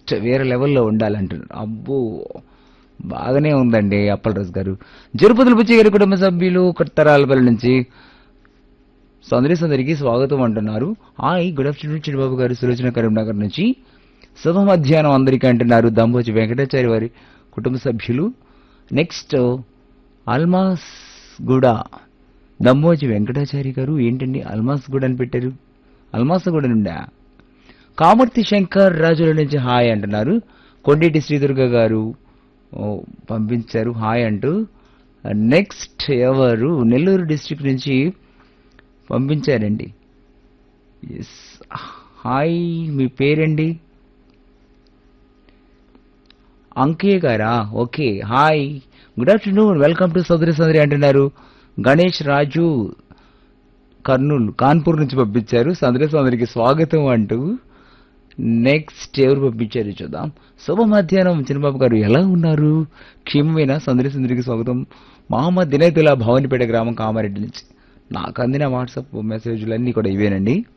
next వేరే లెవెల్లో ఉండాలంటున్నారు అబ్బో బాగానే ఉందండి అప్పలరాజు గారు జరుపతుల బుచ్చి గారి కుటుంబ సభ్యులు కొత్తరాలపల్లి నుంచి సందరి సందరికి స్వాగతం అంటున్నారు హాయ్ గుడ్ ఆఫ్టర్నూన్ చిరుబాబు గారు సులోచన కరీంనగర్ నుంచి శుభ మధ్యాహ్నం అందరికీ అంటున్నారు దంబోజి వెంకటాచారి వారి కుటుంబ సభ్యులు నెక్స్ట్ అల్మాస్ గూడ దమ్మోజి వెంకటాచారి గారు ఏంటండి అల్మాస్ గూడ అని పెట్టారు అల్మాస్ గూడ నుండా కామర్తి శంకర్ రాజుల నుంచి హాయ్ అంటున్నారు కొండేటి శ్రీదుర్గ గారు ఓ, పంపించారు హాయ్ అంటూ నెక్స్ట్ ఎవరు నెల్లూరు డిస్ట్రిక్ట్ నుంచి పంపించారండి ఎస్ హాయ్ మీ పేరండి అంకే గారా okay hi good afternoon welcome to సోదరి సోదరి అంటున్నారు గణేష్ రాజు కర్నూలు కాన్పూర్ నుంచి పంపించారు సందరి సోదరికి స్వాగతం అంటూ నెక్స్ట్ ఎవరు పంపించారు చూద్దాం శుభ మధ్యాహ్నం చిన్నబాబు గారు ఎలా ఉన్నారు క్షేమమైన సందరి సుందరికి స్వాగతం మహమ్మద్ దినేతుల భవానిపేట గ్రామం కామారెడ్డి నుంచి నాకు అందిన వాట్సాప్ మెసేజ్లన్నీ కూడా ఇవేనండి